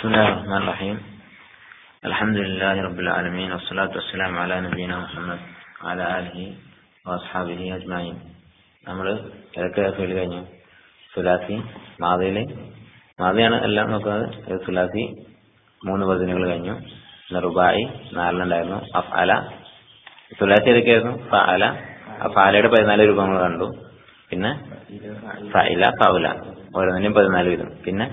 بسم الله الرحمن الرحيم الحمد لله رب العالمين والصلاة والسلام على نبينا محمد وعلى آله وأصحابه أجمعين നമ്മൾ ഏതൊക്കെ ഫീൽഡ് കഴിഞ്ഞു സുലാസി മാതയില് മാതയാണ് എല്ലാം നോക്കുന്നത് സുലാസി മൂന്ന് പതിനുകൾ കഴിഞ്ഞു പിന്നെ റുബായി നാലെണ്ണുണ്ടായിരുന്നു അഫാല സുലാസി ഏതൊക്കെയായിരുന്നു ഫാല അഫാലയുടെ പതിനാല് രൂപങ്ങൾ കണ്ടു പിന്നെ ഫൈല ഫൗല ഓരോന്നിനും പതിനാല് വീതം പിന്നെ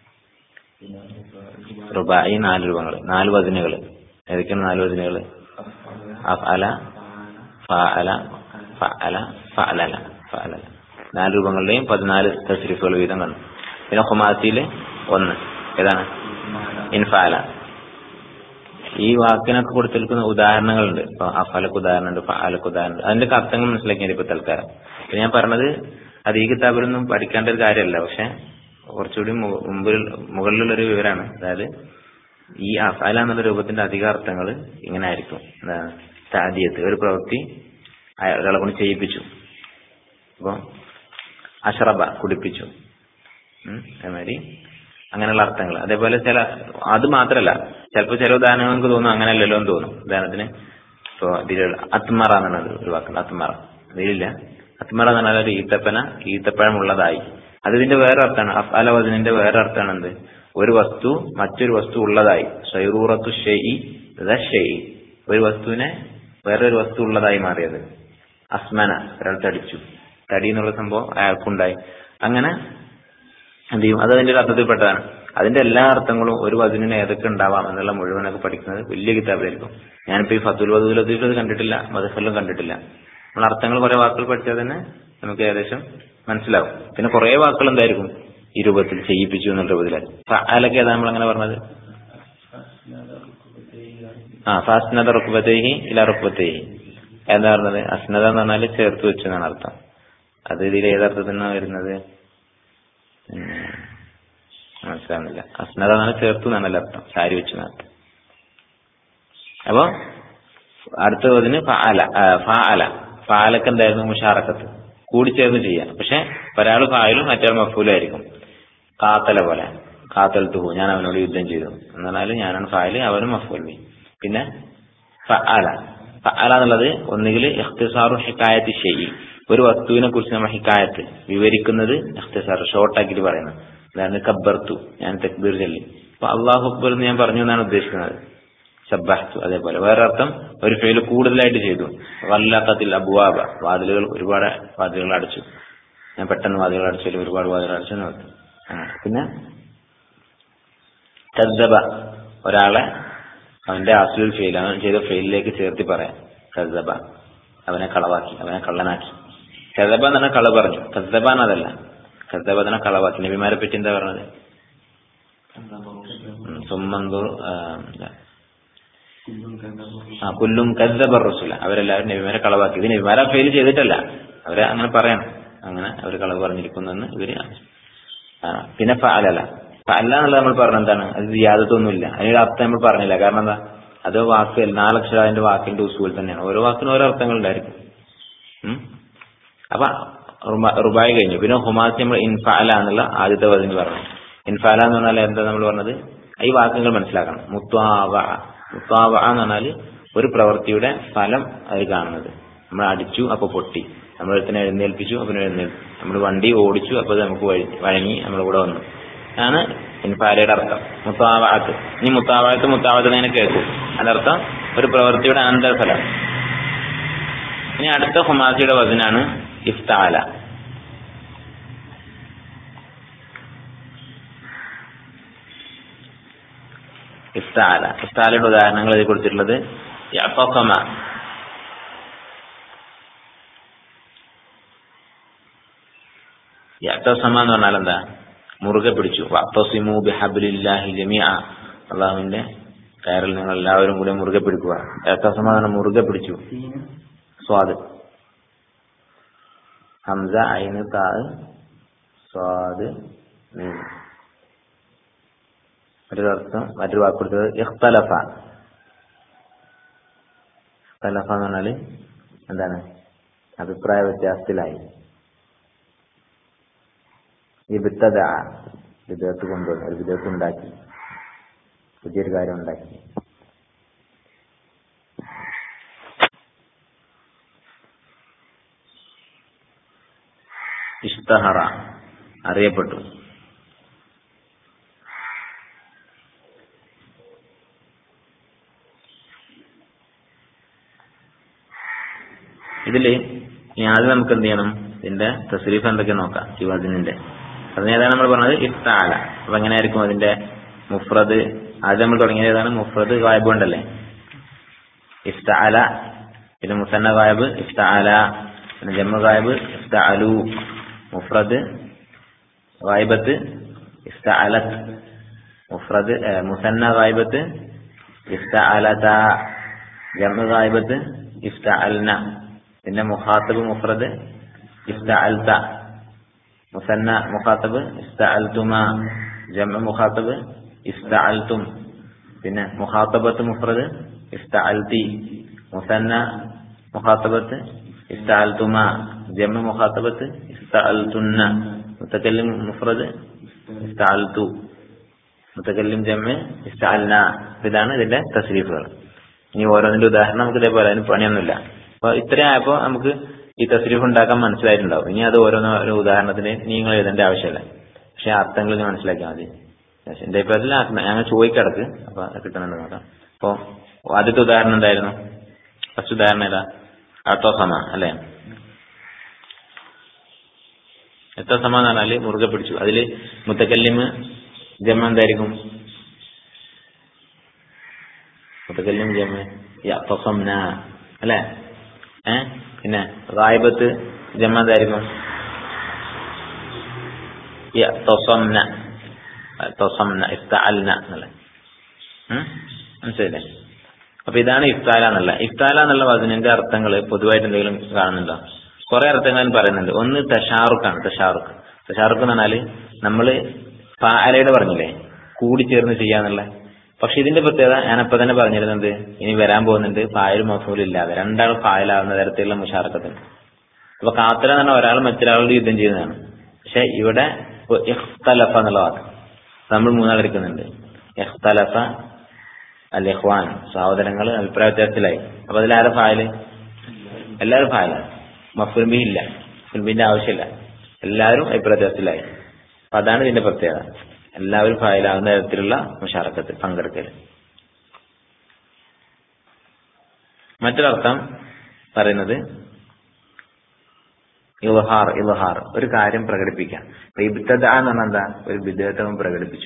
റുബായി നാല് രൂപങ്ങൾ നാല് വചനകൾ ഏതൊക്കെയാണ് നാല് വചനകൾ അഫഅല ഫഅല ഫഅല ഫഅലല ഫഅലല നാല് രൂപങ്ങളുടെയും പതിനാല് തസ്രിഫുകൾ വീതം കണ്ടു പിന്നെ ഹുമാസിയിൽ ഒന്ന് ഏതാണ് ഇൻഫാല ഈ വാക്കിനൊക്കെ കൊടുത്തിരിക്കുന്ന ഉദാഹരണങ്ങളുണ്ട് ഇപ്പൊ അഫലക്ക് ഉദാഹരണമുണ്ട് ഫഅലക്ക് ഉദാഹരണമുണ്ട് അതിന്റെ അർത്ഥങ്ങൾ മനസ്സിലാക്കിയാൽ ഇപ്പൊ തൽക്കാലം ഇപ്പൊ ഞാൻ പറഞ്ഞത് അത് ഈ കിതാബിലൊന്നും പഠിക്കേണ്ട ഒരു കാര്യമല്ല പക്ഷെ കുറച്ചുകൂടി മുമ്പിൽ മുകളിലുള്ള ഒരു വിവരമാണ് അതായത് ഈ അഫാല എന്നുള്ള രൂപത്തിന്റെ അധിക അർത്ഥങ്ങൾ ഇങ്ങനെ ആയിരിക്കും എന്താണ് സാധ്യത്ത് ഒരു പ്രവൃത്തി ഒരാളെ കൊണ്ട് ചെയ്യിപ്പിച്ചു അപ്പൊ അഷറബ കുടിപ്പിച്ചു അതേമാതിരി അങ്ങനെയുള്ള അർത്ഥങ്ങൾ അതേപോലെ ചില അത് മാത്രമല്ല ചിലപ്പോൾ ചില ഉദാഹരണങ്ങൾ നമുക്ക് തോന്നും അങ്ങനെയല്ലല്ലോ എന്ന് തോന്നും ഉദാഹരണത്തിന് ഇപ്പൊ ഇതിലുള്ള അത്മറ എന്നുള്ളത് ഒരു വാക്കുണ്ട് അത്മറ അതിലില്ല അത്മറ എന്ന് പറഞ്ഞാൽ ഒരു ഈത്തപ്പന ഈത്തപ്പഴം ഉള്ളതായി അത് ഇതിന്റെ വേറെ അർത്ഥമാണ് അഫാല വചനന്റെ വേറെ അർത്ഥമാണ് എന്ത് ഒരു വസ്തു മറ്റൊരു വസ്തു ഉള്ളതായി ഷൈറൂറത്തു ഷെയ് ഷെയ് ഒരു വസ്തുവിനെ വേറൊരു വസ്തു ഉള്ളതായി മാറിയത് അസ്മന ഒരാൾ തടിച്ചു തടി എന്നുള്ള സംഭവം അയാൾക്കുണ്ടായി അങ്ങനെ എന്ത് ചെയ്യും അത് അതിന്റെ ഒരു അർത്ഥത്തിൽപ്പെട്ടതാണ് അതിന്റെ എല്ലാ അർത്ഥങ്ങളും ഒരു വചനിന് ഏതൊക്കെ ഉണ്ടാവാം എന്നുള്ള മുഴുവനൊക്കെ പഠിക്കുന്നത് വലിയ കിതാബിലായിരിക്കും ഞാനിപ്പോ ഈ ഫത്തുൽ വധുൽ അത് കണ്ടിട്ടില്ല മദഫലും കണ്ടിട്ടില്ല നമ്മൾ അർത്ഥങ്ങൾ കുറെ വാക്കുകൾ പഠിച്ചാൽ തന്നെ നമുക്ക് ഏകദേശം മനസ്സിലാവും പിന്നെ കുറെ വാക്കുകൾ എന്തായിരിക്കും ഈ രൂപത്തിൽ ചെയ്യിപ്പിച്ചു എന്നുള്ള രൂപത്തിലായിരിക്കും അലൊക്കെ ഏതാ നമ്മൾ അങ്ങനെ പറഞ്ഞത് ആ ഫാസ്നത റുക്കുബത്തേഹി ഇല റുക്കുബത്തേഹി എന്താ പറഞ്ഞത് അസ്നത എന്ന് പറഞ്ഞാൽ ചേർത്ത് വെച്ചു എന്നാണ് അർത്ഥം അത് ഇതിൽ ഏതർത്ഥത്തിനാണ് വരുന്നത് മനസ്സിലാവുന്നില്ല അസ്നത എന്നാണ് ചേർത്തു എന്നാണല്ലോ അർത്ഥം സാരി വെച്ചു അർത്ഥം അപ്പൊ അടുത്ത പതിന് ഫാല ഫാല ഫാലക്ക് എന്തായിരുന്നു മുഷാറക്കത്ത് കൂടിച്ചേർന്ന് ചെയ്യാം പക്ഷെ ഒരാൾ ഫായലും മറ്റൊരാൾ മഫൂലായിരിക്കും കാത്തല പോലെ കാത്തൽ തുഹു ഞാൻ അവനോട് യുദ്ധം ചെയ്തു എന്നാൽ ഞാനാണ് ഫായല് അവനും മഫൂലി പിന്നെ ഫഅല ഫഅല എന്നുള്ളത് ഒന്നുകിൽ ഇഖ്തിസാറു ഹിക്കായത്ത് ഷെയ് ഒരു വസ്തുവിനെ കുറിച്ച് നമ്മൾ ഹിക്കായത്ത് വിവരിക്കുന്നത് ഇഖ്തിസാർ ഷോർട്ടാക്കിയിട്ട് പറയുന്നത് അതാണ് കബ്ബർത്തു ഞാൻ തക്ബീർ ചൊല്ലി അപ്പൊ അള്ളാഹു അക്ബർ എന്ന് ഞാൻ പറഞ്ഞു എന്നാണ് ഉദ്ദേശിക്കുന്നത് സബ്ബഹത്തു അതേപോലെ വേറെ അർത്ഥം ഒരു ഫെയിൽ കൂടുതലായിട്ട് ചെയ്തു വല്ലാത്തത്തിൽ അബുവാബ വാതിലുകൾ ഒരുപാട് വാതിലുകൾ അടച്ചു ഞാൻ പെട്ടെന്ന് വാതിലുകൾ അടച്ചു ഒരുപാട് വാതിലുകൾ അടച്ചു എന്ന് പറഞ്ഞു പിന്നെ കദ്ദബ ഒരാളെ അവന്റെ അസുൽ ഫെയിൽ അവൻ ചെയ്ത ഫെയിലിലേക്ക് ചേർത്തി പറയാം കദ്ദബ അവനെ കളവാക്കി അവനെ കള്ളനാക്കി കദബ എന്ന് പറഞ്ഞാൽ കള പറഞ്ഞു കദ്ദബ എന്നതല്ല കദ്ദബ തന്നെ കളവാക്കി നബിമാരെ പറ്റി എന്താ പറഞ്ഞത് സുമ്മന്തൂർ ആ കുല്ലും കദ്ദബർ റസുല അവരെല്ലാവരും നബിമാരെ കളവാക്കി ഇത് നബിമാരെ ഫെയിൽ ചെയ്തിട്ടല്ല അവരെ അങ്ങനെ പറയണം അങ്ങനെ അവർ കളവ് പറഞ്ഞിരിക്കുന്നെന്ന് ഇവര് പിന്നെ ഫഅലല ഫഅല എന്നുള്ളത് നമ്മൾ പറഞ്ഞ എന്താണ് അത് യാതൊന്നുമില്ല അതിനൊരു അർത്ഥം നമ്മൾ പറഞ്ഞില്ല കാരണം എന്താ അത് വാക്ക് നാലക്ഷര അതിന്റെ വാക്കിന്റെ ഉസൂൽ തന്നെയാണ് ഓരോ വാക്കിനും ഓരോ അർത്ഥങ്ങൾ ഉണ്ടായിരിക്കും അപ്പൊ റുബായി കഴിഞ്ഞു പിന്നെ ഹുമാസി നമ്മൾ ഇൻഫാല എന്നുള്ള ആദ്യത്തെ വതിന് പറഞ്ഞു ഇൻഫാല എന്ന് പറഞ്ഞാൽ എന്താ നമ്മൾ പറഞ്ഞത് ഈ വാക്കുകൾ മനസ്സിലാക്കണം മുത്വാവ മുത്താവ എന്ന് പറഞ്ഞാൽ ഒരു പ്രവൃത്തിയുടെ ഫലം അത് കാണുന്നത് നമ്മൾ അടിച്ചു അപ്പൊ പൊട്ടി നമ്മൾ ഒരുത്തിനെ എഴുന്നേൽപ്പിച്ചു അപ്പൊ എഴുന്നേൽപ്പി നമ്മൾ വണ്ടി ഓടിച്ചു അപ്പൊ നമുക്ക് വഴങ്ങി നമ്മുടെ കൂടെ വന്നു ആണ് ഇൻഫാലയുടെ അർത്ഥം മുത്താവാത്ത് ഇനി മുത്താവാത്ത് മുത്താവാത്ത് തന്നെ കേൾക്കും അതിനർത്ഥം ഒരു പ്രവൃത്തിയുടെ അനന്തരഫലം ഇനി അടുത്ത ഹുമാസിയുടെ വചനാണ് ഇഫ്താല ഇഫ്താല ഇഫ്താലയുടെ ഉദാഹരണങ്ങൾ ഇതിൽ കൊടുത്തിട്ടുള്ളത് യഫഖമ യത്തസമ എന്ന് പറഞ്ഞാൽ എന്താ മുറുകെ പിടിച്ചു വത്തസിമു ബിഹബിലില്ലാഹി ജമിഅ അള്ളാഹുവിന്റെ കയറിൽ നിങ്ങൾ എല്ലാവരും കൂടെ മുറുകെ പിടിക്കുക യത്തസമ എന്ന് പറഞ്ഞാൽ മുറുകെ പിടിച്ചു സ്വാദ് ഹംസ ഐന് താ സ്വാദ് മീൻ ഒരു അർത്ഥം മറ്റൊരു വാക്ക് കൊടുത്തത് ഇഖ്തലഫ ഇഖ്തലഫ എന്ന് പറഞ്ഞാല് എന്താണ് അഭിപ്രായ വ്യത്യാസത്തിലായി ഈ വിത്തത വിദേഹത്ത് കൊണ്ടുവന്നു ഒരു വിദേഹത്ത് ഉണ്ടാക്കി പുതിയൊരു കാര്യം ഉണ്ടാക്കി ഇഷ്തഹറ അറിയപ്പെട്ടു ഇതില് ഇനി ആദ്യം നമുക്ക് എന്ത് ചെയ്യണം ഇതിന്റെ തസ്രീഫ് എന്തൊക്കെ നോക്കാം ഈ വസനിന്റെ അതിന് ഏതാണ് നമ്മൾ പറഞ്ഞത് ഇഫ്താല അപ്പൊ എങ്ങനെയായിരിക്കും അതിന്റെ മുഫ്രദ് ആദ്യം നമ്മൾ തുടങ്ങിയത് ഏതാണ് മുഫ്രദ് വായ്പ ഉണ്ടല്ലേ ഇഫ്താല പിന്നെ മുസന്ന വായബ് ഇഫ്താല പിന്നെ ജമ്മു ഗായബ് ഇഫ്താലു മുഫ്രദ് വായ്ബത്ത് ഇഫ്താലത്ത് മുഫ്രദ് മുസന്ന വായ്ബത്ത് ഇഫ്താലത ജമ്മു ഗായബത്ത് ഇഫ്താൽന പിന്നെ മുഖാത്തബ് മുഫ്രദ് ഇഫ്താൽത മുസന്ന മുഖാത്തബ് ഇഫ്താൽതുമ ജമ്മ മുഖാത്തബ് ഇഫ്താൽതും പിന്നെ മുഖാത്തബത്ത് മുഫ്രദ് ഇഫ്താൽതി മുസന്ന മുഖാത്തബത്ത് ഇഫ്താൽതുമ ജമ്മ മുഖാത്തബത്ത് ഇഫ്താൽതുന്ന മുത്തക്കല്ലിം മുഫ്രദ് ഇഫ്താൽതു മുത്തക്കല്ലിം ജമ്മ ഇഫ്താൽന ഇതാണ് ഇതിന്റെ തസ്രീഫുകൾ ഇനി ഓരോന്നിന്റെ ഉദാഹരണം നമുക്ക് ഇതേപോലെ അതിന് പണിയൊന്നുമില്ല അപ്പൊ ഇത്രയും ആയപ്പോ നമുക്ക് ഈ തസ്രീഫ് ഉണ്ടാക്കാൻ മനസ്സിലായിട്ടുണ്ടാവും ഇനി അത് ഓരോന്നോ ഓരോ ഉദാഹരണത്തിന് നിങ്ങൾ എഴുതേണ്ട ആവശ്യമില്ല പക്ഷെ അർത്ഥങ്ങൾ ഇനി മനസ്സിലാക്കിയാൽ മതി എന്റെ അഭിപ്രായത്തിൽ ഞങ്ങൾ ചോദിക്കടക്ക് അപ്പൊ അത് കിട്ടുന്നുണ്ട് നോക്കാം അപ്പൊ ആദ്യത്തെ ഉദാഹരണം എന്തായിരുന്നു ഫസ്റ്റ് ഉദാഹരണം ഏതാ അത്തോസമ അല്ലെ എത്തോസമ എന്ന് പറഞ്ഞാല് മുറുകെ പിടിച്ചു അതില് മുത്തക്കല്ലിമ് ജമ്മ എന്തായിരിക്കും മുത്തക്കല്ലിം ജമ്മ യത്തോസംന അല്ലെ ഏ പിന്നെ റായിബത്ത് ജമ്മ എന്തായിരിക്കും യത്തോസംന തൊസംന ഇഫ്താൽന എന്നല്ലേ മനസ്സിലായില്ലേ അപ്പൊ ഇതാണ് ഇഫ്താല എന്നുള്ള ഇഫ്താല എന്നുള്ള വചനന്റെ അർത്ഥങ്ങൾ പൊതുവായിട്ട് എന്തെങ്കിലും കാണുന്നുണ്ടോ കുറെ അർത്ഥങ്ങൾ പറയുന്നുണ്ട് ഒന്ന് തഷാറുക്കാണ് തഷാറുക്ക് തഷാറുക്ക് എന്ന് പറഞ്ഞാല് നമ്മള് പാലയുടെ പറഞ്ഞില്ലേ കൂടി ചേർന്ന് ചെയ്യാന്നുള്ള പക്ഷെ ഇതിന്റെ പ്രത്യേകത ഞാൻ അപ്പൊ തന്നെ പറഞ്ഞിരുന്നത് ഇനി വരാൻ പോകുന്നുണ്ട് പായലും മഫൂലും ഇല്ലാതെ രണ്ടാൾ പായലാവുന്ന തരത്തിലുള്ള മുഷാറക്കത്തിന് അപ്പൊ കാത്തല എന്ന് പറഞ്ഞാൽ ഒരാൾ മറ്റൊരാളോട് യുദ്ധം ചെയ്യുന്നതാണ് പക്ഷെ ഇവിടെ ഇഖ്തലഫ എന്നുള്ള വാക്ക് നമ്മൾ മൂന്നാളെടുക്കുന്നുണ്ട് ഇഖ്തലഫ അൽ ഇഖ്വാൻ സഹോദരങ്ങൾ അഭിപ്രായ വ്യത്യാസത്തിലായി അപ്പൊ അതിലാരെ ഫായല് എല്ലാവരും ഫായലാണ് മഫുൽബി ഇല്ല ഫുൽബിന്റെ ആവശ്യമില്ല എല്ലാവരും അഭിപ്രായ വ്യത്യാസത്തിലായി അപ്പൊ അതാണ് ഇതിന്റെ പ്രത്യേകത എല്ലാവരും ഫായലാകുന്ന തരത്തിലുള്ള മുഷാറക്കത്ത് പങ്കെടുക്കൽ മറ്റൊരർത്ഥം പറയുന്നത് ഇൽഹാർ ഇൽഹാർ ഒരു കാര്യം പ്രകടിപ്പിക്കാം ഇബ്തദ എന്ന് പറഞ്ഞാൽ എന്താ ഒരു വിദേഹത്വം പ്രകടിപ്പിച്ചു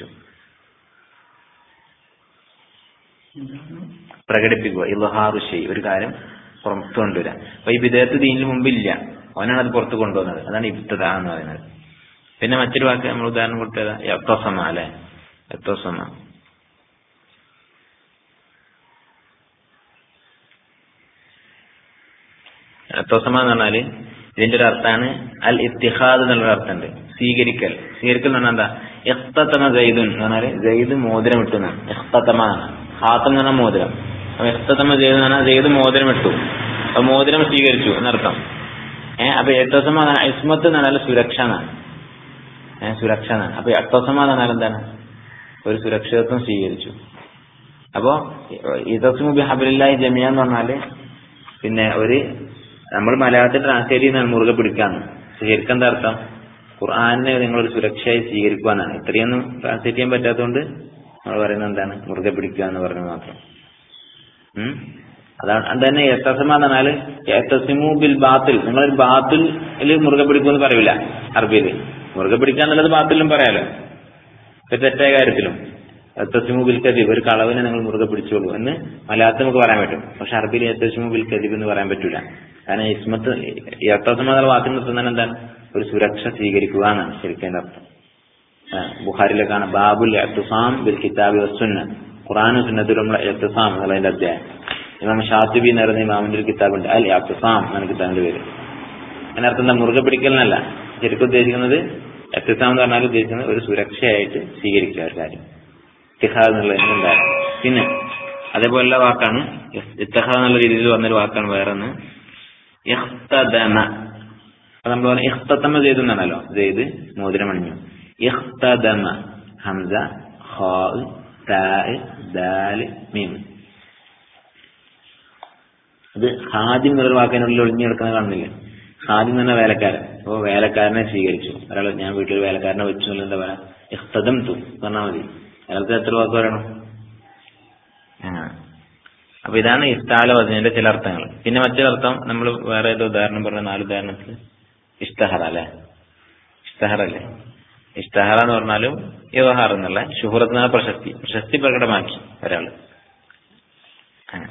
പ്രകടിപ്പിക്കുക ഇൽഹാറു ഷെയ് ഒരു കാര്യം പുറത്തു കൊണ്ടുവരാം അപ്പൊ ഈ വിദേഹത്ത് ദീനിന് മുമ്പില്ല അവനാണ് അത് പുറത്ത് കൊണ്ടുവന്നത് അതാണ് ഇബ്തദ എന്ന് പറയുന്നത് പിന്നെ മറ്റൊരു വാക്ക് നമ്മൾ ഉദാഹരണം കൊടുത്തത് എത്തോസമ അല്ലെ എത്തോസമ എത്തോസമ എന്ന് പറഞ്ഞാല് ഇതിന്റെ ഒരു അർത്ഥമാണ് അൽ ഇത്തിഹാദ് എന്നുള്ള അർത്ഥമുണ്ട് സ്വീകരിക്കൽ സ്വീകരിക്കൽ എന്ന് പറഞ്ഞാൽ എന്താ എഖ്തമ ജയ്ദുൻ എന്ന് പറഞ്ഞാല് ജയ്ദ് മോതിരം ഇട്ടു എന്നാണ് എഖ്തമ ഹാത്തം എന്ന് പറഞ്ഞാൽ മോതിരം അപ്പൊ എഖ്തമ ജയ്ദ് എന്ന് പറഞ്ഞാൽ ജയ്ദ് മോതിരം ഇട്ടു അപ്പൊ മോതിരം സ്വീകരിച്ചു എന്നർത്ഥം ഏഹ് അപ്പൊ എത്തോസമ ഇസ്മത്ത് എന്ന് പറഞ്ഞാൽ സുരക്ഷ എന്നാണ് ഏഹ് സുരക്ഷ എന്നാണ് അപ്പൊ എത്തോസമ എന്ന് പറഞ്ഞാൽ എന്താണ് ഒരു സുരക്ഷിതത്വം സ്വീകരിച്ചു അപ്പോ ഇതസ്മുബി ഹബിലില്ലാഹി ജമിയ എന്ന് പറഞ്ഞാല് പിന്നെ ഒരു നമ്മൾ മലയാളത്തിൽ ട്രാൻസ്ലേറ്റ് ചെയ്യുന്നതാണ് മുറുകെ പിടിക്കാന്ന് ശരിക്കും എന്താ അർത്ഥം ഖുർആാനിനെ നിങ്ങളൊരു സുരക്ഷയായി സ്വീകരിക്കുവാനാണ് ഇത്രയൊന്നും ട്രാൻസ്ലേറ്റ് ചെയ്യാൻ പറ്റാത്തതുകൊണ്ട് നമ്മൾ പറയുന്നത് എന്താണ് മുറുകെ പിടിക്കുക എന്ന് പറഞ്ഞത് മാത്രം ഉം അതാണ് അത് തന്നെ എത്തസമ എന്ന് പറഞ്ഞാല് എത്തസിമു ബിൽ ബാത്തിൽ നിങ്ങളൊരു ബാത്തിൽ മുറുകെ പിടിക്കുമെന്ന് പറയൂല അറബിയിൽ മുറുകെ പിടിക്കുക എന്നുള്ളത് ബാത്തിലും പറയാലോ ഒരു തെറ്റായ കാര്യത്തിലും എത്തസിമു ബിൽ കദീബ് ഒരു കളവിനെ നിങ്ങൾ മുറുകെ പിടിച്ചോളൂ എന്ന് മലയാളത്തിൽ നമുക്ക് പറയാൻ പറ്റും പക്ഷെ അറബിയിൽ എത്തസിമു ബിൽ കദീബ് എന്ന് പറയാൻ പറ്റൂല കാരണം ഇസ്മത്ത് എത്തസമ എന്നുള്ള വാക്കിൽ നിർത്തുന്നത് എന്താണ് ഒരു സുരക്ഷ സ്വീകരിക്കുക എന്നാണ് ശരിക്കും അതിന്റെ അർത്ഥം ബുഖാരിലേക്കാണ് ബാബുൽ എത്തുസാം ബിൽ കിതാബി വസുന്ന ഖുറാനും സുന്നത്തിലുള്ള എത്തുസാം എന്നുള്ളതിന്റെ അധ്യായം ഇമാം ഷാത്തിബി എന്ന് പറയുന്ന ഇമാമിന്റെ ഒരു കിതാബുണ്ട് അൽ എത്തുസാം എന്നാണ് കിതാബിന്റെ പേര് അതിനർത്ഥം എന്താ മുറുകെ പിടിക്കലെന്നല്ല ശരിക്കും ഉദ്ദേശിക്കുന്നത് എത്തിസാം എന്ന് പറഞ്ഞാൽ ഉദ്ദേശിക്കുന്നത് ഒരു സുരക്ഷയായിട്ട് സ്വീകരിക്കുക ഒരു കാര്യം ഇത്തിഹാദ് എന്നുള്ളതിന് ഉണ്ടാകും പിന്നെ അതേപോലുള്ള വാക്കാണ് ഇത്തഹാദ് എന്നുള്ള രീതിയിൽ വന്നൊരു വാക്കാണ് വേറെ ഒന്ന് ഇഖ്തദമ അത് നമ്മൾ പറഞ്ഞ ഇഖ്തമ ചെയ്തു എന്നാണല്ലോ ചെയ്ത് മോതിരം അണിഞ്ഞു ഇഖ്തദമ ഹംസ ഖാ താ ദാല് മീം ഇത് ഹാദിം എന്നൊരു വാക്കിനുള്ളിൽ ഒളിഞ്ഞു കിടക്കുന്ന കാണുന്നില്ല ഹാദിം എന്ന് പറഞ്ഞ വേലക്കാരൻ അപ്പോൾ വേലക്കാരനെ സ്വീകരിച്ചു ഒരാൾ ഞാൻ വീട്ടിൽ വേലക്കാരനെ വെച്ചു എന്നുള്ള എന്താ പറയാ ഇഖ്തദം തു പറഞ്ഞാൽ മതി അയാൾക്ക് എത്ര വാക്ക് പറയണം ആ അപ്പൊ ഇതാണ് ഇസ്താല വചനന്റെ ചില അർത്ഥങ്ങൾ പിന്നെ മറ്റൊരർത്ഥം നമ്മൾ വേറെ ഏതോ ഉദാഹരണം പറഞ്ഞ നാല് ഉദാഹരണത്തിൽ ഇഷ്ടഹറ അല്ലെ ഇഷ്ടഹറ അല്ലേ ഇഷ്ടഹറ എന്ന് പറഞ്ഞാലും വ്യവഹാർ എന്നുള്ള ഷുഹറത്ത് പ്രശസ്തി പ്രശസ്തി പ്രകടമാക്കി ഒരാള് അങ്ങനെ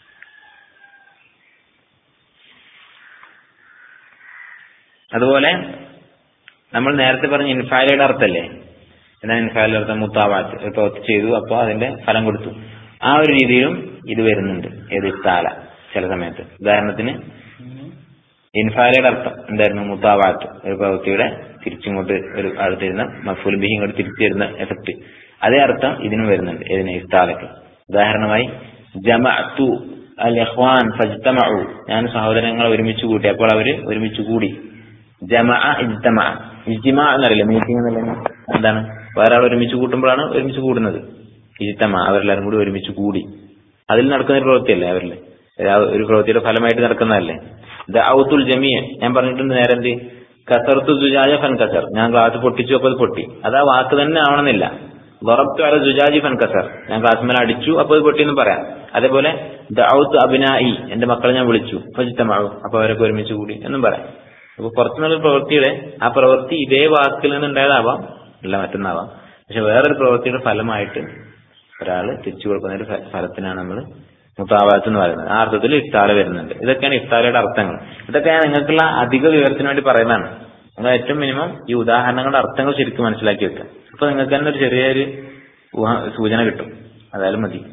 അതുപോലെ നമ്മൾ നേരത്തെ പറഞ്ഞ ഇൻഫാലയുടെ അർത്ഥമല്ലേ എന്നാൽ ഇൻഫാലയുടെ അർത്ഥം മുത്താവാത്ത് ഒരു പ്രവൃത്തി ചെയ്തു അപ്പോൾ അതിന്റെ ഫലം കൊടുത്തു ആ ഒരു രീതിയിലും ഇത് വരുന്നുണ്ട് ഏത് ഇസ്താല ചില സമയത്ത് ഉദാഹരണത്തിന് ഇൻഫാലയുടെ അർത്ഥം എന്തായിരുന്നു മുത്താവാത്ത് ഒരു പ്രവൃത്തിയുടെ തിരിച്ചിങ്ങോട്ട് ഒരു അടുത്തിരുന്ന മഫൂൽ ബിഹി ഇങ്ങോട്ട് തിരിച്ചു വരുന്ന എഫക്ട് അതേ അർത്ഥം ഇതിനും വരുന്നുണ്ട് ഏതിന് ഇസ്താലക്ക് ഉദാഹരണമായി ജമഅത്തു അൽ ഇഖ്വാൻ ഫജ്തമഉ ഞാൻ സഹോദരങ്ങളെ ഒരുമിച്ച് കൂട്ടി അപ്പോൾ അവര് ഒരുമിച്ച് കൂടി ജമഅ ഇജ്തമ ഇജ്തിമ എന്നറിയില്ല മീറ്റിംഗ് എന്നല്ല എന്താണ് വേറെ ആൾ ഒരുമിച്ച് കൂട്ടുമ്പോഴാണ് ഒരുമിച്ച് കൂടുന്നത് ഇജ്തമ അവരെല്ലാരും കൂടി ഒരുമിച്ച് കൂടി അതിൽ നടക്കുന്ന ഒരു പ്രവൃത്തിയല്ലേ അവരിൽ ഒരു പ്രവൃത്തിയുടെ ഫലമായിട്ട് നടക്കുന്നതല്ലേ ദൗത്തുൽ ജമിയ ഞാൻ പറഞ്ഞിട്ടുണ്ട് നേരെ എന്ത് കസർത്തു ജുജാജ ഫൻ കസർ ഞാൻ ഗ്ലാസ് പൊട്ടിച്ചു അപ്പോൾ അത് പൊട്ടി അത് ആ വാക്ക് തന്നെ ആവണമെന്നില്ല ലൊറബ്തു അല ജുജാജി ഫൻ കസർ ഞാൻ ഗ്ലാസ് മേലെ അടിച്ചു അപ്പോൾ അത് പൊട്ടി എന്ന് പറയാം അതേപോലെ ദൗത്ത് അബിനായി എന്റെ മക്കളെ ഞാൻ വിളിച്ചു ഫജിത്തമാവും അപ്പൊ അവരൊക്കെ ഒരുമിച്ച് കൂടി എന്നും പറയാം അപ്പൊ പുറത്തുനിന്നുള്ള പ്രവൃത്തിയുടെ ആ പ്രവൃത്തി ഇതേ വാക്കിൽ നിന്നുണ്ടായതാവാം അല്ല മറ്റൊന്നാവാം പക്ഷെ വേറൊരു പ്രവൃത്തിയുടെ ഫലമായിട്ട് ഒരാൾ തിരിച്ചു കൊടുക്കുന്ന ഒരു ഫലത്തിനാണ് നമ്മൾ മുത്താവാത്ത് എന്ന് പറയുന്നത് ആ അർത്ഥത്തിൽ ഇഫ്താല വരുന്നുണ്ട് ഇതൊക്കെയാണ് ഇഫ്താലയുടെ അർത്ഥങ്ങൾ ഇതൊക്കെ ഞാൻ നിങ്ങൾക്കുള്ള അധിക വിവരത്തിന് വേണ്ടി പറയുന്നതാണ് നിങ്ങൾ ഏറ്റവും മിനിമം ഈ ഉദാഹരണങ്ങളുടെ അർത്ഥങ്ങൾ ശരിക്കും മനസ്സിലാക്കി വെക്കുക അപ്പൊ നിങ്ങൾക്ക് തന്നെ ഒരു ചെറിയൊരു സൂചന കിട്ടും അതായാലും മതി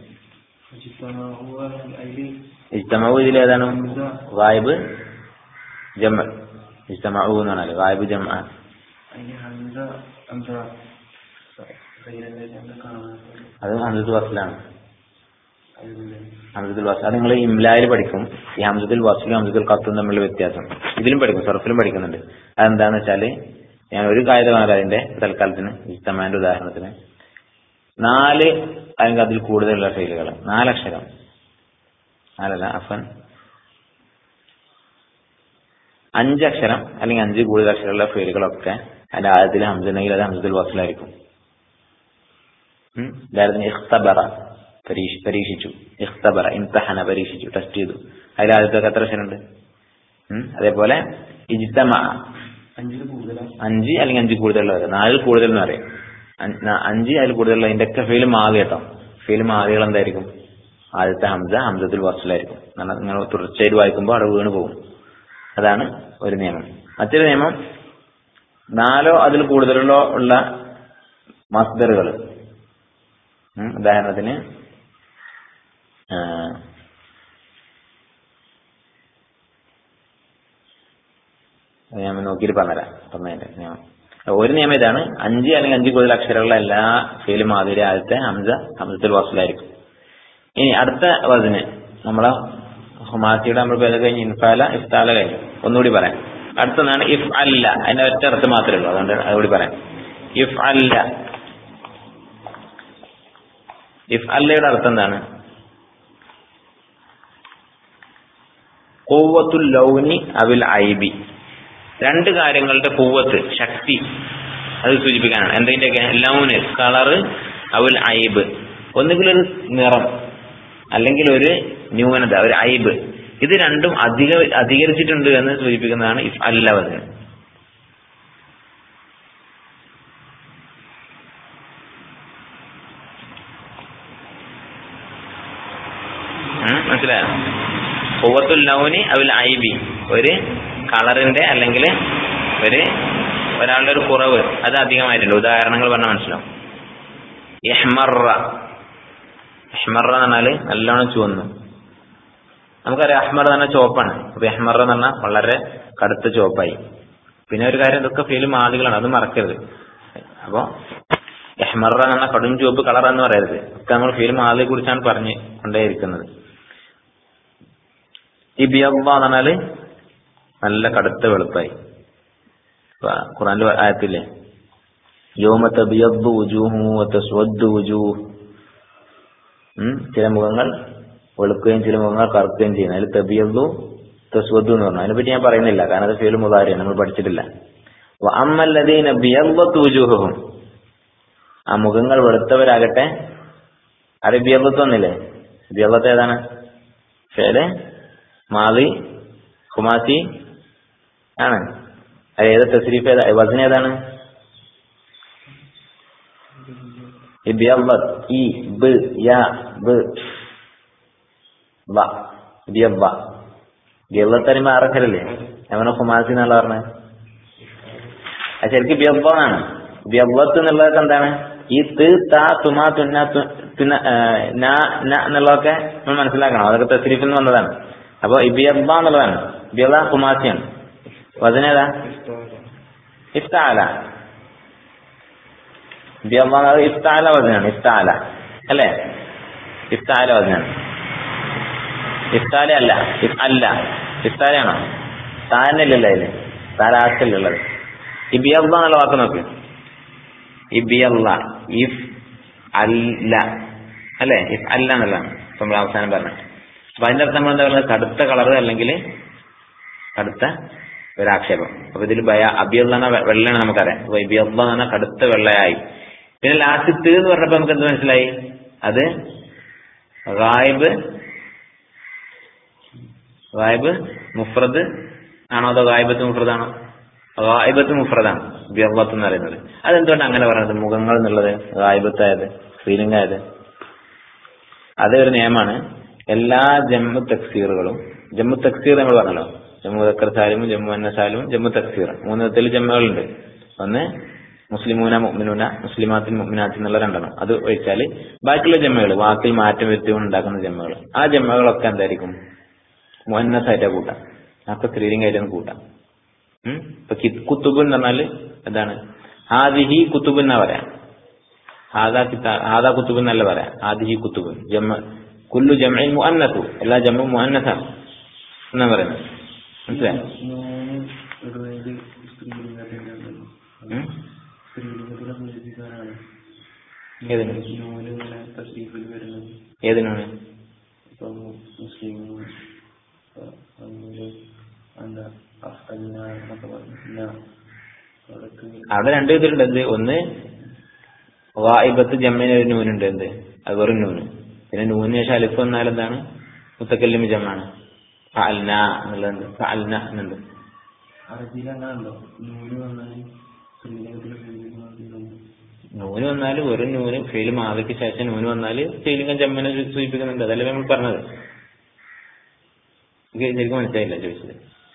ഇജ്തമാവു ഇതിൽ ഏതാണ് വായിബ് ജമ ഇജ്തമാവു എന്ന് പറഞ്ഞാൽ വായിബ് ജമ അത് ഹംസത്തുൽ വസ്ലാണ് ഹംസത്തുൽ വസ്ൽ അത് നിങ്ങൾ ഇംലായിൽ പഠിക്കും ഈ ഹംസത്തുൽ വസ്ലും ഹംസത്തുൽ കത്തും തമ്മിലുള്ള വ്യത്യാസം ഇതിലും പഠിക്കും സർഫിലും പഠിക്കുന്നുണ്ട് അതെന്താന്ന് വെച്ചാല് ഞാൻ ഒരു കാര്യം പറഞ്ഞാൽ അതിന്റെ തൽക്കാലത്തിന് ഇസ്തമാന്റെ ഉദാഹരണത്തിന് നാല് അല്ലെങ്കിൽ അതിൽ കൂടുതലുള്ള ഫെയിലുകൾ നാലക്ഷരം നാലല്ല അഫൻ അഞ്ചക്ഷരം അല്ലെങ്കിൽ അഞ്ച് കൂടുതൽ അക്ഷരമുള്ള ഫെയിലുകളൊക്കെ അതിന്റെ ആദ്യത്തിൽ ഹംസനെങ്കിൽ അത് ഹംസത്തുൽ വസ്ലായിരിക്കും ഉദാഹരണത്തിന് ഇഖ്തബറ പരീക്ഷ പരീക്ഷിച്ചു ഇഖ്തബറ ഇംതഹന പരീക്ഷിച്ചു ടെസ്റ്റ് ചെയ്തു അതിൽ ആദ്യത്തെ എത്ര അക്ഷരമുണ്ട് അതേപോലെ ഇജ്തമ അഞ്ച് അല്ലെങ്കിൽ അഞ്ച് കൂടുതലുള്ളവർ നാലിൽ കൂടുതൽ എന്ന് പറയും അഞ്ച് അതിൽ കൂടുതലുള്ള അതിന്റെ ഒക്കെ ഫെയിൽ മാറി കേട്ടോ ഫെയിൽ മാറികൾ എന്തായിരിക്കും ആദ്യത്തെ ഹംസ ഹംസത്തിൽ വസ്ലായിരിക്കും നിങ്ങൾ തുടർച്ചയായിട്ട് വായിക്കുമ്പോൾ അവിടെ വീണ് പോകും അതാണ് ഒരു നിയമം മറ്റൊരു നിയമം നാലോ അതിൽ കൂടുതലോ ഉള്ള മസ്ദറുകൾ ഉദാഹരണത്തിന് ഞാൻ നോക്കിയിട്ട് പറഞ്ഞുതരാം പറഞ്ഞതിന്റെ നിയമം ഒരു നിയമം ഇതാണ് അഞ്ച് അല്ലെങ്കിൽ അഞ്ച് കൂടുതൽ അക്ഷരമുള്ള എല്ലാ ഫെയിലും മാതിരി ആദ്യത്തെ ഹംസ ഹംസത്തിൽ വാസിലായിരിക്കും ഇനി അടുത്ത വചന് നമ്മളെ ഹുമാസിയുടെ നമ്മൾ പേര് കഴിഞ്ഞ് ഇൻഫാല ഇഫ്താല കഴിഞ്ഞു ഒന്നുകൂടി പറയാം അടുത്തതാണ് ഇഫ് അല്ല അതിന്റെ ഒറ്റ അർത്ഥം മാത്രമേ ഉള്ളൂ അതുകൊണ്ട് അതുകൂടി പറയാം ഇഫ് അല്ല ഇഫ് അല്ലയുടെ അർത്ഥം എന്താണ് കൂവത്തുൽ ലൗനി അവിൽ ഐബി രണ്ട് കാര്യങ്ങളുടെ കൂവത്ത് ശക്തി അത് സൂചിപ്പിക്കാനാണ് എന്തിന്റെയൊക്കെ ലൗന് കളറ് അവൽ ഐബ് ഒന്നുകിൽ ഒരു നിറം അല്ലെങ്കിൽ ഒരു ന്യൂനത ഒരു ഐബ് ഇത് രണ്ടും അധിക അധികരിച്ചിട്ടുണ്ട് എന്ന് സൂചിപ്പിക്കുന്നതാണ് ഇഫ് അല്ല വചനം മനസ്സിലായോ കുവത്തുൽ ലൗനി അവൽ ഐബി ഒരു കളറിന്റെ അല്ലെങ്കിൽ ഒരു ഒരാളുടെ ഒരു കുറവ് അത് അധികമായിട്ടുണ്ട് ഉദാഹരണങ്ങൾ പറഞ്ഞാൽ മനസ്സിലാവും ഇഹ്മറ ഇഹ്മറ എന്ന് പറഞ്ഞാല് നല്ലോണം ചുവന്നു നമുക്കറിയാം അഹ്മർ എന്ന് പറഞ്ഞാൽ ചുവപ്പാണ് അപ്പൊ ഇഹ്മറ എന്ന് പറഞ്ഞാൽ വളരെ കടുത്ത ചുവപ്പായി പിന്നെ ഒരു കാര്യം ഇതൊക്കെ ഫീലും ആദികളാണ് അത് മറക്കരുത് അപ്പോ ഇഹ്മറ എന്ന് പറഞ്ഞാൽ കടും ചുവപ്പ് കളർ എന്ന് പറയരുത് ഒക്കെ നമ്മൾ ഫീലും ആദിയെ കുറിച്ചാണ് പറഞ്ഞ് കൊണ്ടേയിരിക്കുന്നത് ഇബിയബ്ബ എന്ന് പറഞ്ഞാല് നല്ല കടുത്ത വെളുപ്പായി ഖുറാന്റെ ആയത്തില്ലേ യോമ തബിയബ്ബു വുജൂഹു വതസ്വദ്ദു വുജൂഹ് ഉം ചില മുഖങ്ങൾ വെളുക്കുകയും ചില മുഖങ്ങൾ കറുക്കുകയും ചെയ്യുന്നു അതിൽ തെബിയതു തസ്വദു എന്ന് പറഞ്ഞു അതിനെപ്പറ്റി ഞാൻ പറയുന്നില്ല കാരണം അത് ഫീൽ മുതാരിയാണ് നമ്മൾ പഠിച്ചിട്ടില്ല അമ്മല്ലതീന ബിയവത്തൂജുഹും ആ മുഖങ്ങൾ വെളുത്തവരാകട്ടെ അത് ബിയവത്ത് വന്നില്ലേ ബിയവത്ത് ഏതാണ് ഫേല് മാലി ഖുമാസി ആണ് അത് ഏത് തസ്രീഫ് ഏതാ വസന ഏതാണ് ഇബിയവത്ത് ഇ ബ് യ ബ് ബ ബിയവ ബിയവത്ത് പറയുമ്പോ അറക്കലല്ലേ അവനെ ഖുമാസി എന്നുള്ള പറഞ്ഞത് അത് ശരിക്കും ബിയവ്വാണ് ബിയവ്വത്ത് എന്നുള്ളതൊക്കെ എന്താണ് ഈ ത് ത തുമ തുന്ന തു- തുന്ന ആ, ന ന എന്നുള്ളതൊക്കെ നമ്മൾ മനസ്സിലാക്കണം അതൊക്കെ തസ്രീഫിൽ നിന്ന് വന്നതാണ് അപ്പൊ ഇബിയബ്ബ എന്നുള്ളതാണ് ബിയബ കുമാസിയാണ് വചനേതാ ഇഫ്താല ബിയബ്ബ എന്നത് ഇഫ്താല വചനാണ് ഇഫ്താല അല്ലേ ഇഫ്താല വചനാണ് ഇഫ്താല അല്ല ഇഫ് അല്ല ഇഫ്താലയാണോ താനല്ലല്ലോ അതില് താരാക്കല്ലുള്ളത് ഇബിയല്ല എന്നുള്ള വാക്ക് നോക്ക് ഇബിയല്ല ഇഫ് അല്ല അല്ലെ ഇഫ് അല്ല എന്നുള്ളതാണ് ഇപ്പൊ നമ്മൾ അവസാനം പറഞ്ഞത് അപ്പൊ അതിന്റെ അർത്ഥം നമ്മൾ എന്താ പറയുന്നത് കടുത്ത കളർ അല്ലെങ്കിൽ കടുത്ത ഒരാക്ഷേപം അപ്പൊ ഇതിൽ ഭയ അബിയല്ല എന്ന വെ- വെള്ളയാണ് നമുക്കറിയാം അപ്പൊ ഇബിയല്ല എന്ന് പറഞ്ഞാൽ കടുത്ത വെള്ളയായി പിന്നെ ലാസ്റ്റ് ത് എന്ന് പറഞ്ഞപ്പോ നമുക്ക് എന്ത് മനസ്സിലായി അത് ഗായിബ് ഗായിബ് മുഫ്രദ് ആണോ അതോ ഗായിബത്ത് മുഫ്രദാണോ ഗായിബത്ത് മുഫ്രദാണ് ബിയവത്ത് എന്ന് പറയുന്നത് അതെന്തുകൊണ്ട് അങ്ങനെ പറയുന്നത് മുഖങ്ങൾ എന്നുള്ളത് ഗായിബത്തായത് സ്ത്രീലിംഗായത് അത് ഒരു നിയമമാണ് എല്ലാ ജമ്മു തക്സീറുകളും ജമ്മു തക്സീർ നമ്മൾ പറഞ്ഞല്ലോ ജമ്മു ദക്കർ സാലിമും ജമ്മു അന്ന സാലിമും ജമ്മു തക്സീർ മൂന്ന് വിധത്തിൽ ജമ്മുകളുണ്ട് ഒന്ന് മുസ്ലിമൂന മുഅ്മിനൂന മുസ്ലിമാത്തിൻ മുഅ്മിനാത്തിൻ എന്നുള്ള രണ്ടെണ്ണം അത് ഒഴിച്ചാൽ ബാക്കിയുള്ള ജമ്മകൾ വാക്കിൽ മാറ്റം വരുത്തിക്കൊണ്ട് ഉണ്ടാക്കുന്ന ജമ്മകൾ ആ ജമ്മകളൊക്കെ എന്തായിരിക്കും മുഹന്നസായിട്ടാ കൂട്ടാം അപ്പൊ സ്ത്രീലിംഗായിട്ടാണ് കൂട്ടാം ഉം? ഇപ്പൊ കി- കുത്തുബ് എന്ന് പറഞ്ഞാല് എന്താണ് ഹാദിഹി കുത്തുബ് എന്നാ പറയാം ഹാദാ കിതാ ഹാദാ കുത്തുബ് എന്നല്ല പറയാം ഹാദിഹി കുത്തുബ് ജമ്മ കുല്ലു ജമ്മയിൽ മുഅന്നസു എല്ലാ ജമ്മു മുഅന്നസാണ് എന്നാ പറയുന്നത് മനസ്സിലായോ ഇടുന്നത് സ്ത്രീലിംഗത്തിന്റെ ഉം? സ്ത്രീലിംഗത്തിനെ സൂചിപ്പിക്കാനാണ് ഏതിന് നൂല് ഇങ്ങനെ തസ്രീഫിൽ വരുന്നത് ഏതിനാണ് ഇപ്പം മുസ്ലിം എന്താ അഫ്ഗാന എന്നൊക്കെ പറഞ്ഞില്ല അവർക്ക് അവിടെ രണ്ട് വിധത്തിലുണ്ട് എന്ത് ഒന്ന് വായിബത്ത് ജമ്മിന് ഒരു നൂനുണ്ട് എന്ത് അത് വെറും നൂന് പിന്നെ നൂന് ശേഷം അലിഫ് വന്നാൽ എന്താണ് മുത്തക്കല്ലിമി ജമ്മാണ് ഫഅൽന എന്നുള്ളത് ഫഅൽന എന്നുണ്ട് അറബിയിൽ അങ്ങനെ ഉണ്ടോ നൂല് വന്നാൽ സ്ത്രീലിംഗത്തിനെ സൂചിപ്പിക്കുന്നത് നൂന് വന്നാൽ വെറും നൂന് ഫെയിൽ മാതയ്ക്ക് ശേഷം നൂന് വന്നാൽ സ്ത്രീലിംഗം ജമ്മിനെ സൂ- സൂചിപ്പിക്കുന്നുണ്ട് അതല്ലേ നമ്മൾ പറഞ്ഞത് എനിക്ക് ശരിക്കും മനസ്സിലായില്ല ചോദിച്ചത്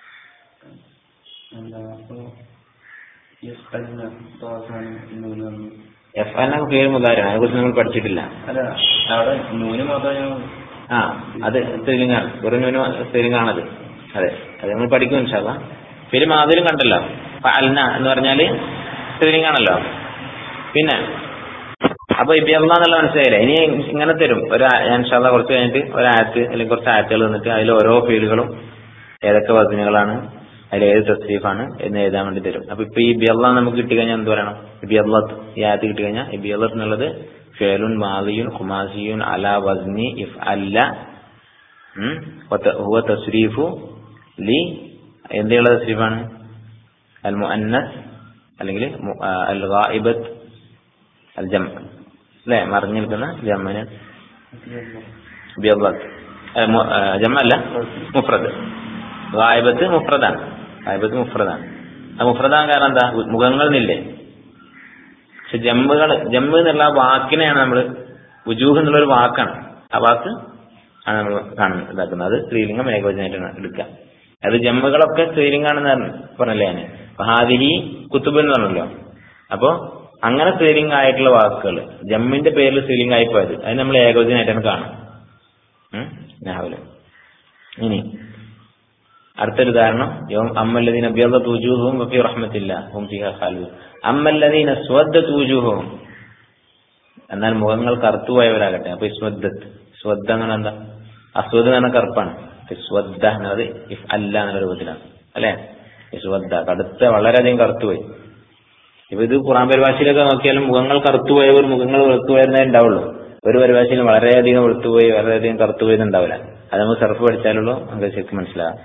എന്താ അപ്പൊ യസ്തന്ന അവസാനം നൂല് വന്നു എഫ് എന്നൊക്കെ പേര് മുതാരാണ് അതിനെ കുറിച്ച് നമ്മൾ പഠിച്ചിട്ടില്ല അല്ല അവിടെ നൂല് മാത്രമേ ഞാൻ ആ അത് സ്ത്രീലിംഗാണ് വെറും നൂന് സ്ത്രീലിംഗാണത് അതെ അത് നമ്മൾ പഠിക്കും ഇൻഷാല്ല പേര് മാതിരും കണ്ടല്ലോ ഫഅൽന എന്ന് പറഞ്ഞാല് സ്ത്രീലിംഗാണല്ലോ പിന്നെ അപ്പൊ ഇബിയല്ല എന്നുള്ള മനസ്സിലായില്ലേ ഇനി ഇങ്ങനെ തരും ഒരു ആ- ഞാൻ ഇൻഷാല്ല കുറച്ച് കഴിഞ്ഞിട്ട് ഒരായത്ത് അല്ലെങ്കിൽ കുറച്ച് ആയത്തുകൾ തന്നിട്ട് അതിൽ ഓരോ ഫീലുകളും ഏതൊക്കെ വചനങ്ങളാണ് അതിൽ ഏത് തസ്രീഫാണ് എന്ന് എഴുതാൻ വേണ്ടി തരും അപ്പൊ ഇപ്പൊ ഈ ബിയല്ല നമുക്ക് കിട്ടിക്കഴിഞ്ഞാൽ എന്ത് പറയണം ബിയല്ലത്ത് ഈ ആയത്ത് കിട്ടിക്കഴിഞ്ഞാൽ ഈ ബിയല്ലത്ത് എന്നുള്ളത് ഫേലുൻ മാലിയുൻ ഖുമാസിയുൻ അല വസ്നി ഇഫ് അല്ല ഉം, വത- ഹുവ തസ്രീഫു ലി എന്തുള്ള തസ്രീഫാണ് അൽ മുഅന്നസ് അല്ലെങ്കിൽ മു- ആ, അൽ ഗായിബത്ത് അൽ ജം അല്ലെ മറിഞ്ഞു നിൽക്കുന്ന ജമ്മന് ബിയല്ലത്ത് ജമ്മല്ല മുഫ്രദ് ഗായിബത്ത് മുഫ്രദാണ് ഗായിബത്ത് മുഫ്രദാണ് ആ മുഫ്രദാൻ കാരണം എന്താ മുഖങ്ങൾ എന്നില്ലേ പക്ഷെ ജമ്മുകൾ ജമ്മ് എന്നുള്ള ആ വാക്കിനെയാണ് നമ്മൾ ഉജൂഹ് എന്നുള്ള ഒരു വാക്കാണ് ആ വാക്ക് ആണ് നമ്മൾ കാണുന്നത് ഇതാക്കുന്നത് അത് സ്ത്രീലിംഗം ഏകവചനമായിട്ടാണ് എടുക്കുക അത് ജമ്മുകളൊക്കെ സ്ത്രീലിംഗാണെന്ന് പറഞ്ഞു- പറഞ്ഞല്ലേ ഞാൻ അപ്പൊ ഹാദിഹി കുത്തുബ് എന്ന് പറഞ്ഞല്ലോ അപ്പോ അങ്ങനെ സ്ത്രീലിംഗ ആയിട്ടുള്ള വാക്കുകൾ ജമ്മിന്റെ പേരിൽ സ്ത്രീലിംഗ ആയി പോയത് അത് നമ്മൾ ഏകവചനമായിട്ടാണ് കാണും ഉം? രാവിലെ ഇനി അടുത്തൊരു ഉദാഹരണം യോം അമ്മല്ലദീന ബിയദത് വുജൂഹും വഫി റഹ്മത്തില്ല ഹും ഫിഹാ ഖാലിദൂൻ അമ്മല്ലദീന സ്വദ്ദത് വുജൂഹും എന്നാൽ മുഖങ്ങൾ കറുത്തുപോയവരാകട്ടെ അപ്പൊ സ്വദ്ദത്ത് സ്വദ്ദ എന്ന് പറഞ്ഞാൽ എന്താ അസ്വദ് എന്ന് പറഞ്ഞാൽ കറുപ്പാണ് അപ്പൊ സ്വദ്ദ എന്നത് ഇഫ് അല്ല എന്നുള്ള രൂപത്തിലാണ് അല്ലെ സ്വദ്ദ കടുത്ത വളരെയധികം കറുത്തുപോയി ഇപ്പൊ ഇത് ഖുറാൻ പരിഭാഷയിലൊക്കെ നോക്കിയാലും മുഖങ്ങൾ കറുത്തുപോയവർ മുഖങ്ങൾ വെളുത്തുപോയെന്നേ ഉണ്ടാവുള്ളൂ ഒരു പരിഭാഷയിൽ വളരെയധികം വെളുത്തുപോയി വളരെയധികം കറുത്തുപോയി ഉണ്ടാവില്ല അത് നമുക്ക് സെർഫ് പഠിച്ചാലുള്ളൂ നമുക്ക് ശരിക്കും മനസ്സിലാകാം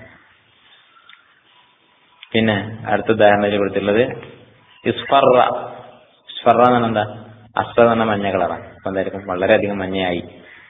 പിന്നെ അടുത്ത ഉദാഹരണത്തിൽ കൊടുത്തിട്ടുള്ളത് ഇസ്ഫറ ഇസ്ഫറ എന്ന് പറഞ്ഞാൽ എന്താ അസ്ഫർ എന്ന് പറഞ്ഞാൽ മഞ്ഞ കളറാണ് അപ്പൊ എന്തായിരിക്കും വളരെയധികം മഞ്ഞയായി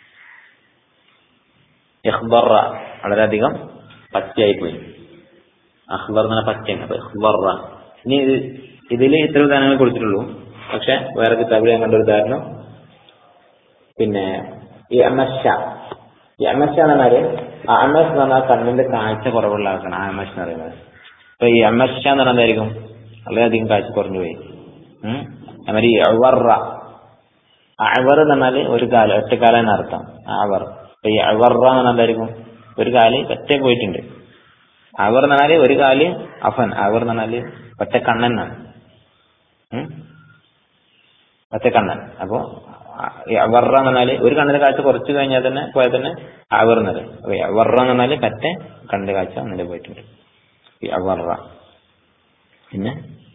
ഇഹ്ബറ വളരെയധികം പച്ചയായി പോയി അഹ്ബർ എന്ന് പറഞ്ഞാൽ പച്ചയാണ് അപ്പൊ ഇഹ്ബറ ഇനി ഇത് ഇതിൽ ഇത്ര ഉദാഹരണങ്ങൾ കൊടുത്തിട്ടുള്ളൂ പക്ഷെ വേറെ കിതാബിൽ ഞാൻ കണ്ട ഒരു ഉദാഹരണം പിന്നെ യമശ യമശ എന്ന് പറഞ്ഞാല് അമസ് എന്ന് പറഞ്ഞാൽ കണ്ണിന്റെ കാഴ്ച കുറവുള്ള ആൾക്കാണ് അമശ് എന്ന് പറയുന്നത് അപ്പൊ ഈ യമശ എന്ന് പറഞ്ഞാൽ എന്തായിരിക്കും വളരെയധികം കാഴ്ച കുറഞ്ഞു പോയി ഉം അതുമാതിരി അവർറ അവർ എന്ന് പറഞ്ഞാല് ഒരു കാല് ഒറ്റക്കാല എന്നർത്ഥം അവർ അപ്പൊ ഈ അവർറ എന്ന് പറഞ്ഞാൽ എന്തായിരിക്കും ഒരു കാല് ഒറ്റ പോയിട്ടുണ്ട് അവർ എന്ന് പറഞ്ഞാല് ഒരു കാല് അഫൻ അവർ എന്ന് പറഞ്ഞാല് ഒറ്റ കണ്ണനാണ് ഉം ഒറ്റ കണ്ണൻ അപ്പോ വർറ എന്ന് പറഞ്ഞാല് ഒരു കണ്ണിന്റെ കാഴ്ച കുറച്ച് കഴിഞ്ഞാൽ തന്നെ പോയാൽ തന്നെ അവർ എന്നത് അപ്പൊ വർറ എന്ന് പറഞ്ഞാല് പറ്റ കണ്ണിന്റെ കാഴ്ച ഒന്നിന്റെ പോയിട്ടുണ്ട് ഈ അവർറ പിന്നെ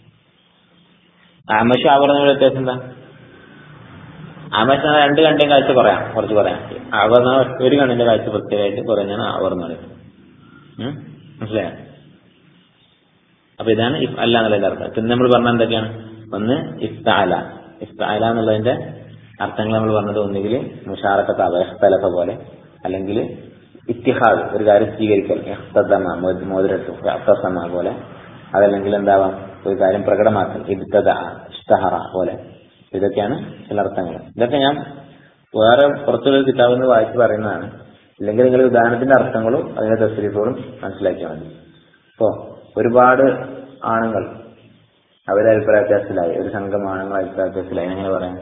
ആമശ അവർ എന്നുള്ള വ്യത്യാസം എന്താ ആമശ രണ്ട് കണ്ണിന്റെ കാഴ്ച കുറയാം കുറച്ച് കുറയാം അവർ എന്ന് പറഞ്ഞാൽ ഒരു കണ്ണിന്റെ കാഴ്ച പ്രത്യേകമായിട്ട് കുറഞ്ഞാണ് അവർ എന്ന് പറയുന്നത് ഉം? മനസ്സിലായോ അപ്പൊ ഇതാണ് ഇഫ് അല്ല എന്നുള്ളതിന്റെ അർത്ഥം പിന്നെ നമ്മൾ പറഞ്ഞ എന്തൊക്കെയാണ് ഒന്ന് ഇഫ്താല ഇഫ്താല എന്നുള്ളതിന്റെ അർത്ഥങ്ങൾ നമ്മൾ പറഞ്ഞത് ഒന്നുകിൽ മുഷാറക്കത്ത് അവസ്ഥലഫ പോലെ അല്ലെങ്കിൽ ഇത്തിഹാദ് ഒരു കാര്യം സ്വീകരിക്കൽ ഇഹ്തദമ മോതിരട്ടു അത്തസമ പോലെ അതല്ലെങ്കിൽ എന്താവാം ഒരു കാര്യം പ്രകടമാക്കൽ ഇബ്തദ ഇഷ്ടഹറ പോലെ ഇതൊക്കെയാണ് ചില അർത്ഥങ്ങൾ ഇതൊക്കെ ഞാൻ വേറെ പുറത്തുള്ള ഒരു കിതാബിൽ നിന്ന് വായിച്ച് പറയുന്നതാണ് ഇല്ലെങ്കിൽ നിങ്ങൾ ഉദാഹരണത്തിന്റെ അർത്ഥങ്ങളും അതിന്റെ തസ്രീഫുകളും മനസ്സിലാക്കിയാൽ മതി ഇപ്പോ ഒരുപാട് ആണുങ്ങൾ അവരെ അഭിപ്രായ വ്യത്യാസത്തിലായി ഒരു സംഘം ആണുങ്ങൾ അഭിപ്രായ വ്യത്യാസത്തിലായി എങ്ങനെ പറയാം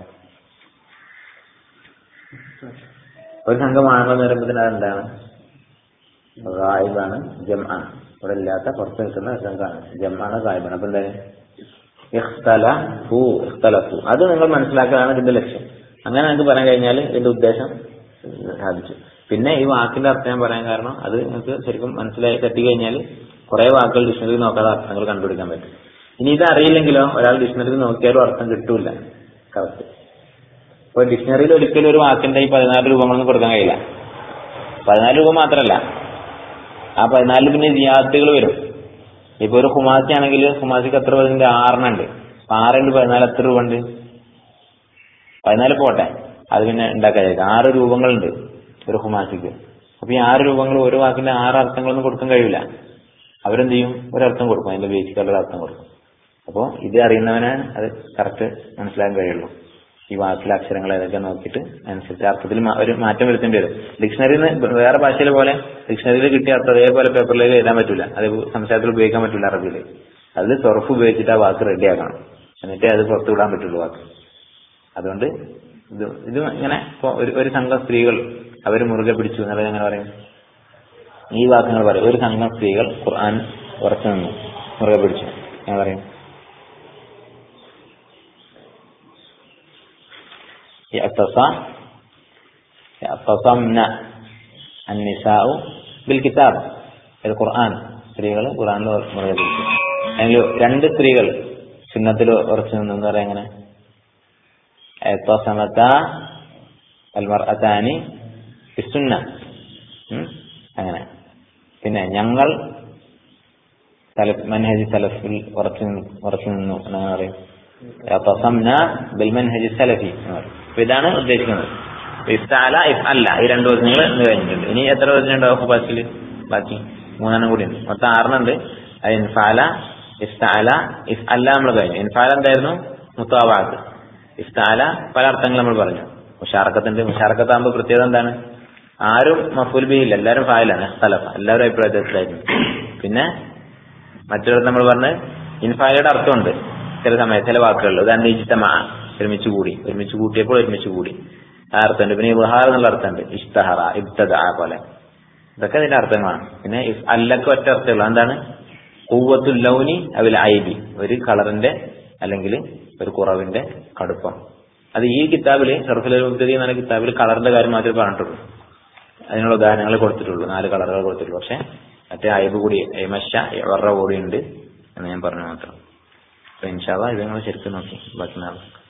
ഒരു സംഘം ആണുങ്ങൾ എന്ന് പറയുമ്പോൾ തന്നെ അതെന്താണ് ഗായിബാണ് ജം ആണ് ഇവിടെ ഇല്ലാത്ത പുറത്ത് നിൽക്കുന്ന ഒരു സംഘമാണ് ജം ആണ് ഗായിബാണ് അപ്പൊ എന്താ ഇഖ്തലഫു ഇഖ്തലഫു അത് നിങ്ങൾ മനസ്സിലാക്കലാണ് ഇതിന്റെ ലക്ഷ്യം അങ്ങനെ നിങ്ങൾക്ക് പറയാൻ കഴിഞ്ഞാൽ ഇതിന്റെ ഉദ്ദേശം സാധിച്ചു പിന്നെ ഈ വാക്കിന്റെ അർത്ഥം ഞാൻ പറയാൻ കാരണം അത് നിങ്ങൾക്ക് ശരിക്കും മനസ്സിലായി തട്ടി കഴിഞ്ഞാൽ കുറെ വാക്കുകൾ ഡിക്ഷണറി നോക്കാതെ അർത്ഥങ്ങൾ കണ്ടുപിടിക്കാൻ പറ്റും ഇനി ഇത് അറിയില്ലെങ്കിലോ ഒരാൾ ഡിക്ഷണറി നോക്കിയാലും അർത്ഥം കിട്ടൂല കറക്റ്റ് ഇപ്പൊ ഡിക്ഷണറിയിൽ ഒരിക്കലും ഒരു വാക്കിന്റെ ഈ പതിനാല് രൂപങ്ങളൊന്നും കൊടുക്കാൻ കഴിയില്ല പതിനാല് രൂപ മാത്രമല്ല ആ പതിനാലിൽ പിന്നെ ജിയാത്തുകൾ വരും ഇപ്പൊ ഒരു ഹുമാസി ആണെങ്കിൽ ഹുമാസിക്ക് എത്ര പതിന്റെ ആറെണ്ണം ഉണ്ട് അപ്പൊ ആറുണ്ട് പതിനാല് എത്ര രൂപ ഉണ്ട് പതിനാല് പോട്ടെ അത് പിന്നെ ഉണ്ടാക്കാതിരിക്കും ആറ് രൂപങ്ങളുണ്ട് ഒരു ഹുമാസിക്ക് അപ്പൊ ഈ ആറ് രൂപങ്ങൾ ഒരു വാക്കിന്റെ ആറ് അർത്ഥങ്ങളൊന്നും കൊടുക്കാൻ കഴിയില്ല അവരെന്ത് ചെയ്യും ഒരർത്ഥം കൊടുക്കും അതിന്റെ ബേസിക് ഒരു അർത്ഥം കൊടുക്കും അപ്പോൾ ഇത് അറിയുന്നവനെ അത് കറക്റ്റ് മനസ്സിലാക്കാൻ കഴിയുള്ളൂ ഈ വാക്കിലെ അക്ഷരങ്ങൾ ഏതൊക്കെ നോക്കിയിട്ട് അനുസരിച്ച് അർത്ഥത്തിൽ മാ- ഒരു മാറ്റം വരുത്തേണ്ടി വരും ഡിക്ഷണറിയിൽ നിന്ന് വേറെ ഭാഷയിലെ പോലെ ഡിക്ഷണറിയിൽ കിട്ടിയ അർത്ഥം അതേപോലെ പേപ്പറിലേക്ക് എഴുതാൻ പറ്റില്ല അത് സംസാരത്തിൽ ഉപയോഗിക്കാൻ പറ്റില്ല അറബിയിൽ അതിൽ തുറഫ് ഉപയോഗിച്ചിട്ട് ആ വാക്ക് റെഡിയാക്കണം എന്നിട്ടേ അത് പുറത്തു വിടാൻ പറ്റുള്ളൂ വാക്ക് അതുകൊണ്ട് ഇത് ഇത് ഇങ്ങനെ ഇപ്പൊ ഒരു ഒരു സംഘം സ്ത്രീകൾ അവർ മുറുകെ പിടിച്ചു എന്നുള്ളത് എങ്ങനെ പറയും ഈ വാക്കുകൾ പറയും ഒരു സംഘം സ്ത്രീകൾ ഖുർആൻ ഉറച്ചു നിന്നു മുറുകെ പിടിച്ചു ഞാൻ പറയും يعتصم يعتصمن النساء بالكتاب القرآن സ്ത്രീകൾ ഖുർആനിൽ മുറുകെ പിടിച്ചു അല്ലെങ്കിൽ രണ്ട് സ്ത്രീകൾ സുന്നത്തിൽ ഉറച്ചു നിന്നു എന്ന് പറയാം എങ്ങനെ اعتصمتا المرأتان بالسنة ഉം? അങ്ങനെ പിന്നെ ഞങ്ങൾ സലഫ് മൻഹജ് സലഫിൽ ഉറച്ചു നിന്നു ഉറച്ചു നിന്നു എന്നാണ് പറയും اعتصمന ബിൽമൻഹജ് സലഫി എന്ന് പറയും അപ്പൊ ഇതാണ് ഉദ്ദേശിക്കുന്നത് ഇഫ്താല ഇഫ് അല്ല ഈ രണ്ട് വചനങ്ങൾ ഇന്ന് കഴിഞ്ഞിട്ടുണ്ട് ഇനി എത്ര വചനം ഉണ്ടാവും ബാക്കിയിൽ ബാക്കി മൂന്നെണ്ണം കൂടി ഉണ്ട് മൊത്തം ആറെണ്ണുണ്ട് അത് ഇൻഫാല ഇഫ്താല ഇഫ് അല്ല നമ്മൾ കഴിഞ്ഞു ഇൻഫാല എന്തായിരുന്നു മുത്താവാത്ത് ഇഫ്താല പല അർത്ഥങ്ങൾ നമ്മൾ പറഞ്ഞു മുഷാറക്കത്തിന്റെ മുഷാറക്കത്താകുമ്പോൾ പ്രത്യേകത എന്താണ് ആരും മഫൂൽ ബി ഇല്ല എല്ലാവരും ഫായിലാണ് സ്ഥലഫ എല്ലാവരും അഭിപ്രായത്തിലായിരുന്നു പിന്നെ മറ്റൊരു നമ്മൾ പറഞ്ഞ് ഇൻഫാലയുടെ അർത്ഥമുണ്ട് ചില സമയത്ത് ചില വാക്കുകളിൽ ഉദാഹരണം ഇജ്തമ ഒരുമിച്ച് കൂടി ഒരുമിച്ച് കൂട്ടിയപ്പോൾ ഒരുമിച്ച് കൂടി ആ അർത്ഥമുണ്ട് പിന്നെ ഇബ്ഹാർ എന്നുള്ള അർത്ഥമുണ്ട് ഇഷ്തഹറ ഇബ്തദ പോലെ ഇതൊക്കെ അതിന്റെ അർത്ഥങ്ങളാണ് പിന്നെ ഇഫ് അല്ലക്ക് ഒറ്റ അർത്ഥമുള്ള എന്താണ് കൂവത്തുൽ ലൗനി അവിൽ ഐബി ഒരു കളറിന്റെ അല്ലെങ്കിൽ ഒരു കുറവിന്റെ കടുപ്പം അത് ഈ കിതാബില് ഷർഫുൽ മുബ്തദി എന്ന കിതാബിൽ കളറിന്റെ കാര്യം മാത്രമേ പറഞ്ഞിട്ടുള്ളൂ അതിനുള്ള ഉദാഹരണങ്ങൾ കൊടുത്തിട്ടുള്ളൂ നാല് കളറുകൾ കൊടുത്തിട്ടുള്ളൂ പക്ഷെ മറ്റേ അയബ് കൂടി എമശ എവറ കൂടി ഉണ്ട് എന്ന് ഞാൻ പറഞ്ഞു മാത്രം അപ്പൊ ഇൻഷാല്ല ഇത് നിങ്ങൾ ശരിക്കും നോക്കി ബാക്കി നാളെ